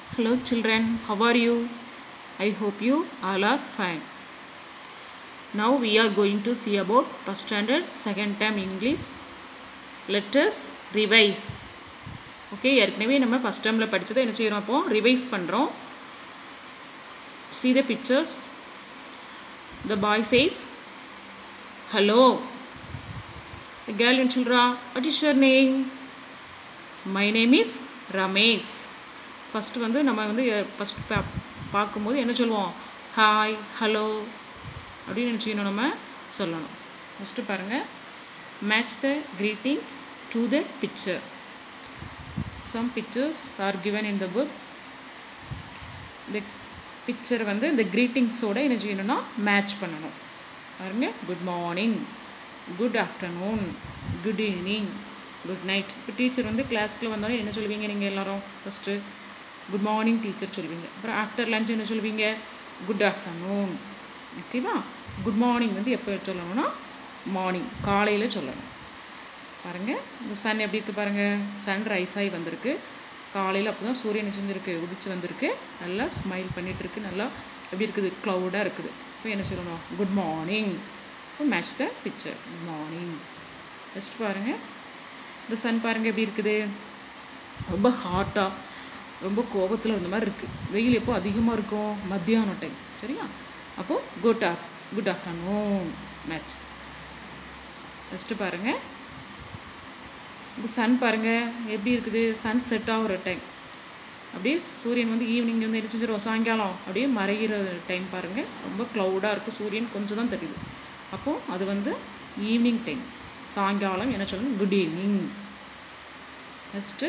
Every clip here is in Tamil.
Hello children, how are you? I hope you all are fine. Now we are going to see about first standard second term English. Let us revise. Okay ஏற்கனவே நம்ம ஃபஸ்ட் டேர்மில் படித்ததை என்ன செய்கிறோம் அப்போ ரிவைஸ் பண்ணுறோம் see the pictures the boy says hello the girl in childra what is your name my name is ramesh first வந்து நம்ம வந்து ஃபஸ்ட் பா பார்க்கும்போது என்ன சொல்லுவோம் ஹாய் ஹலோ அப்படின்னு நினச்சிக்கணும் நம்ம சொல்லணும் ஃபஸ்ட்டு பாருங்கள் match the greetings to the picture some pictures are given in the book இந்த பிக்சர் வந்து இந்த க்ரீட்டிங்ஸோட என்ன செய்யணும்னா மேட்ச் பண்ணணும் பாருங்க good morning good afternoon good evening good night இப்போ டீச்சர் வந்து கிளாஸ்க்குள்ள வந்தாலும் என்ன சொல்லுவீங்க நீங்கள் எல்லாரும் ஃபஸ்ட்டு குட் மார்னிங் டீச்சர் சொல்லுவீங்க அப்புறம் ஆஃப்டர் லஞ்ச் என்ன சொல்லுவீங்க குட் ஆஃப்டர்நூன் ஓகேவா குட் மார்னிங் வந்து எப்போ சொல்லணும்னா மார்னிங் காலையில் சொல்லணும் பாருங்கள் இந்த சன் எப்படி இருக்குது பாருங்கள் சன் ரைஸ் ஆகி வந்திருக்கு காலையில் அப்போ தான் சூரியன் செஞ்சுருக்கு உதிச்சு வந்திருக்கு நல்லா ஸ்மைல் பண்ணிகிட்டு இருக்கு நல்லா எப்படி இருக்குது க்ளவுடாக இருக்குது இப்போ என்ன சொல்லணும் குட் மார்னிங் இப்போ match the picture good morning first பாருங்கள் இந்த சன் பாருங்கள் எப்படி இருக்குது ரொம்ப ஹாட்டாக ரொம்ப கோபத்தில் இருந்த மாதிரி இருக்குது வெயில் எப்போ அதிகமாக இருக்கும் மத்தியானம் டைம் சரியா அப்போது குட் ஆஃப் குட் ஆஃப்டர்நூன் மேட்ச் ஃபஸ்ட்டு பாருங்கள் இந்த சன் பாருங்கள் எப்படி இருக்குது சன் செட் ஆகிற டைம் அப்படியே சூரியன் வந்து ஈவினிங் வந்து என்ன செஞ்சிடும் சாயங்காலம் அப்படியே மறைகிற டைம் பாருங்கள் ரொம்ப க்ளவுடாக இருக்குது சூரியன் கொஞ்சம் தான் தெரியுது அப்போது அது வந்து ஈவினிங் டைம் சாயங்காலம் என்ன சொல்லணும் குட் ஈவினிங் நெக்ஸ்ட்டு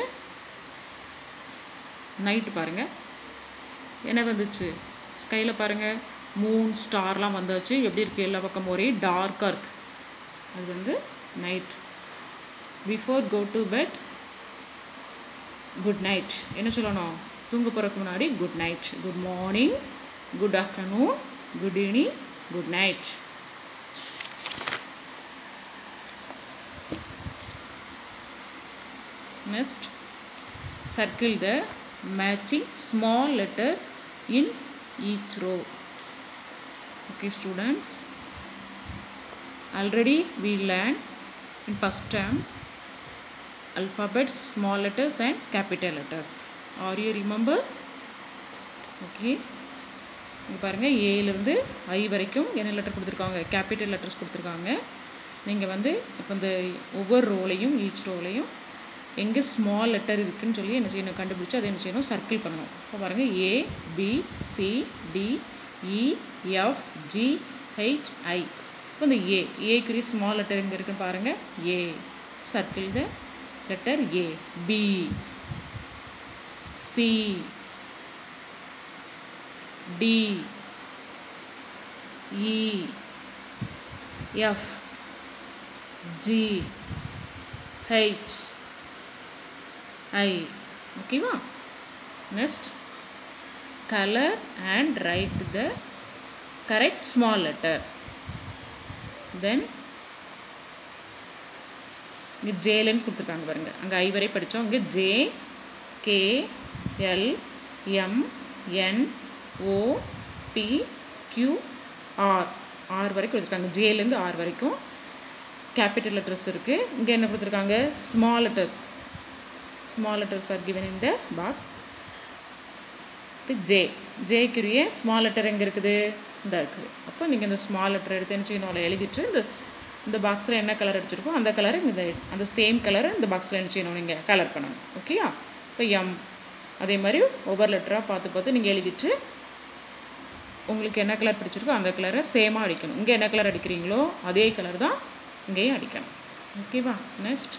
நைட்டு பாருங்கள் என்ன வந்துச்சு ஸ்கையில் பாருங்கள் மூன் ஸ்டார்லாம் வந்தாச்சு எப்படி இருக்குது எல்லா பக்கமும் ஒரே டார்க்காக இருக்குது அது வந்து night before go to bed good night என்ன சொல்லணும் தூங்க போகிறதுக்கு முன்னாடி good night good morning good afternoon good evening good night next circle the matching small letter in each row okay students already we learned in first term alphabets small letters and capital letters are you remember okay இங்கே பாருங்கள் ஏலேருந்து ஐ வரைக்கும் என்ன லெட்டர் கொடுத்துருக்காங்க கேபிட்டல் லெட்டர்ஸ் கொடுத்துருக்காங்க நீங்கள் வந்து இப்போ இந்த ஒவ்வொரு ரோலையும் ஈச் ரோலையும் எங்கே ஸ்மால் லெட்டர் இருக்குதுன்னு சொல்லி என்ன செய்யணும் கண்டுபிடிச்சி அதை என்ன செய்யணும் சர்க்கிள் பண்ணணும் இப்போ பாருங்கள் A B C D E F G H I இப்போ இந்த ஏ ஏக்குரிய ஸ்மால் லெட்டர் எங்கே இருக்குன்னு பாருங்கள் A circle the letter A B C D E F G H I ஓகேவா next colour and write the correct small letter then இங்கே ஜேலன்னு கொடுத்துருக்காங்க பாருங்கள் அங்கே ஐ வரை படித்தோம் இங்கே J K L M N O P Q R R வரைக்கும் கொடுத்துருக்காங்க ஜேலேருந்து ஆர் வரைக்கும் கேபிட்டல் லெட்டர்ஸ் இருக்குது இங்கே என்ன கொடுத்துருக்காங்க small letters small letters are given in the box J ஜேக்குரிய ஸ்மால் லெட்டர் எங்கே இருக்குது இந்த இருக்குது அப்போ நீங்கள் இந்த ஸ்மால் லெட்டர் எடுத்து என்ன செய்யணும் அதில் எழுதிட்டு இந்த இந்த பாக்ஸில் என்ன கலர் அடிச்சிருக்கோ அந்த கலரை இந்த அந்த சேம் கலரை இந்த பாக்ஸில் என்ன செய்யணும் நீங்கள் கலர் பண்ணணும் ஓகேயா இப்போ எம் அதே மாதிரி ஒவ்வொரு லெட்டராக பார்த்து பார்த்து நீங்கள் எழுதிட்டு உங்களுக்கு என்ன கலர் பிடிச்சிருக்கோ அந்த கலரை சேமாக அடிக்கணும் இங்கே என்ன கலர் அடிக்கிறீங்களோ அதே கலர் தான் இங்கேயும் அடிக்கணும் ஓகேவா next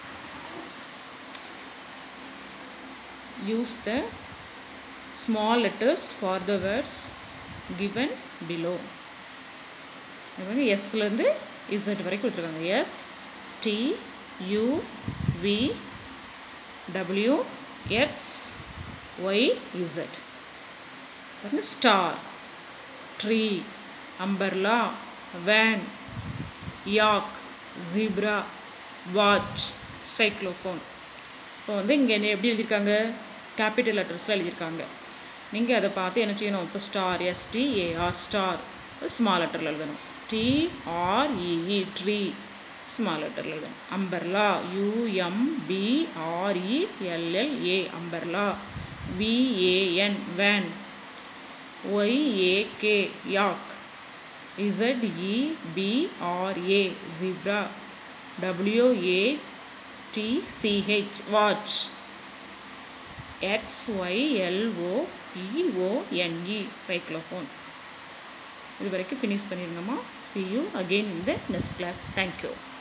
use the small letters for the words given below இது வந்து எஸ்லேருந்து இசட் வரைக்கும் கொடுத்துருக்காங்க S T U V W X Y Z பாருங்க star tree umbrella van yak zebra watch xylophone இப்போ வந்து இங்கே என்ன எப்படி எழுதியிருக்காங்க கேபிட்டல் லெட்டர்ஸில் எழுதியிருக்காங்க நீங்கள் அதை பார்த்து என்ன செய்யணும் இப்போ ஸ்டார் எஸ்டிஏஆர் ஸ்டார் ஸ்மால் லெட்டரில் எழுதணும் டிஆர்இஇ ட்ரீ ஸ்மால் லெட்டரில் எழுதணும் அம்பர்லா யூஎம்பிஆர்இஎல்எல்ஏ அம்பர்லா விஏஎன் வேன் ஒய்ஏகே யாக் இசட்இபிஆர்ஏ ஜிப்ரா டபிள்யூஏடிசிஹெச் வாட்ச் எக்ஸ்ஒய்எல்ஓஇஓஎன்இ சைக்ளோஃபோன் இது வரைக்கும் finish பண்ணிருங்கம்மா C you again in the next class thank you